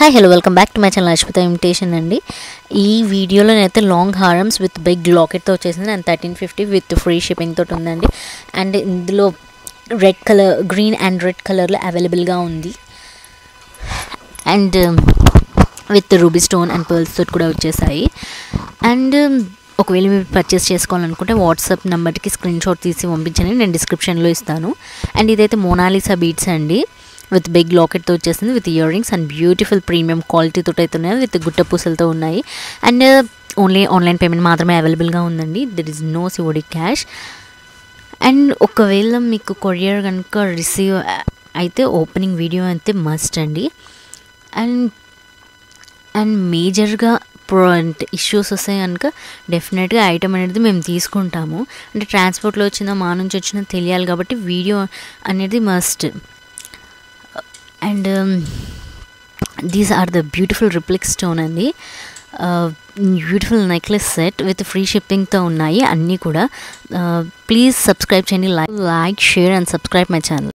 hi hello welcome back to my channel Ashwitha imitation అండి ఈ వీడియోలో నేనైతే లాంగ్ హారమ్స్ విత్ బిగ్ లాకెట్తో వచ్చేసింది and thirteen fifty with free shipping తోటి ఉందండి అండ్ ఇందులో red colour green and red కలర్లో అవైలబుల్గా ఉంది and with ruby stone and pearls తోటి కూడా వచ్చేసాయి అండ్ ఒకవేళ మీరు పర్చేస్ చేసుకోవాలనుకుంటే వాట్సాప్ నెంబర్కి స్క్రీన్ షాట్ తీసి పంపించండి నేను డిస్క్రిప్షన్లో ఇస్తాను అండ్ ఇదైతే మోనాలిసా బీట్స్ అండి విత్ బిగ్ లాకెట్తో వచ్చేసింది with ear rings and beautiful premium క్వాలిటీతో అయితే ఉన్నాయి విత్ గుట్ట పూసలతో ఉన్నాయి అండ్ ఓన్లీ ఆన్లైన్ పేమెంట్ మాత్రమే అవైలబుల్గా ఉందండి there is no COD cash and ఒకవేళ మీకు కొరియర్ కనుక రిసీవ్ అయితే ఓపెనింగ్ వీడియో అయితే మస్ట్ అండి అండ్ అండ్ మేజర్గా ప్రో అంటే ఇష్యూస్ వస్తాయి కనుక డెఫినెట్గా ఐటమ్ అనేది మేము తీసుకుంటాము అంటే ట్రాన్స్పోర్ట్లో వచ్చిందా మా నుంచి వచ్చిందా తెలియాలి కాబట్టి వీడియో అనేది must and these are the beautiful replica stone అండి beautiful necklace set with free షిప్పింగ్తో ఉన్నాయి అన్నీ కూడా ప్లీజ్ సబ్స్క్రైబ్ చేయండి like like share and subscribe my channel